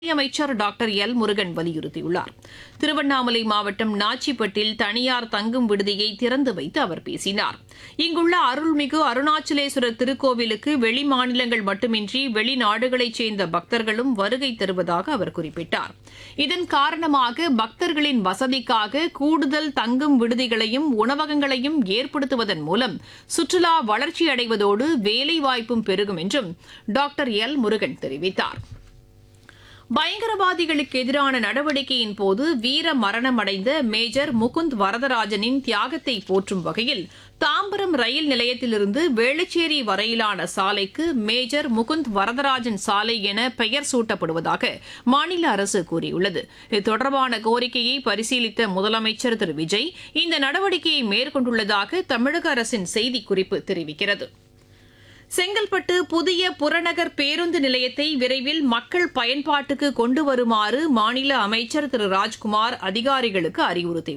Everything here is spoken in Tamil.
அமைச்சர் டாக்டர் எல் முருகன் வலியுறுத்தியுள்ளார் திருவண்ணாமலை மாவட்டம் நாச்சிப்பட்டில் தனியார் தங்கும் விடுதியை திறந்து வைத்து அவர் பேசினார் இங்குள்ள அருள்மிகு அருணாச்சலேஸ்வரர் திருக்கோவிலுக்கு வெளி மாநிலங்கள் மட்டுமின்றி வெளிநாடுகளைச் சேர்ந்த பக்தர்களும் வருகை தருவதாக அவர் குறிப்பிட்டார் இதன் காரணமாக பக்தர்களின் வசதிக்காக கூடுதல் தங்கும் விடுதிகளையும் உணவகங்களையும் ஏற்படுத்துவதன் மூலம் சுற்றுலா வளர்ச்சியடைவதோடு வேலைவாய்ப்பும் பெருகும் என்றும் டாக்டர் எல் முருகன் தெரிவித்தார் பயங்கரவாதிகளுக்கு எதிரான நடவடிக்கையின் போது வீர மரணமடைந்த மேஜர் முகுந்த் வரதராஜனின் தியாகத்தை போற்றும் வகையில் தாம்பரம் ரயில் நிலையத்திலிருந்து வேளச்சேரி வரையிலான சாலைக்கு மேஜர் முகுந்த் வரதராஜன் சாலை என பெயர் சூட்டப்படுவதாக மாநில அரசு கூறியுள்ளது இது தொடர்பான கோரிக்கையை பரிசீலித்த முதலமைச்சர் திரு விஜய் இந்த நடவடிக்கையை மேற்கொண்டுள்ளதாக தமிழக அரசின் செய்திக்குறிப்பு தெரிவிக்கிறது செங்கல்பட்டு புதிய புறநகர் பேருந்து நிலையத்தை விரைவில் மக்கள் பயன்பாட்டுக்கு கொண்டு வருமாறு மாநில அமைச்சர் திரு ராஜ்குமார் அதிகாரிகளுக்கு அறிவுறுத்தியுள்ளார்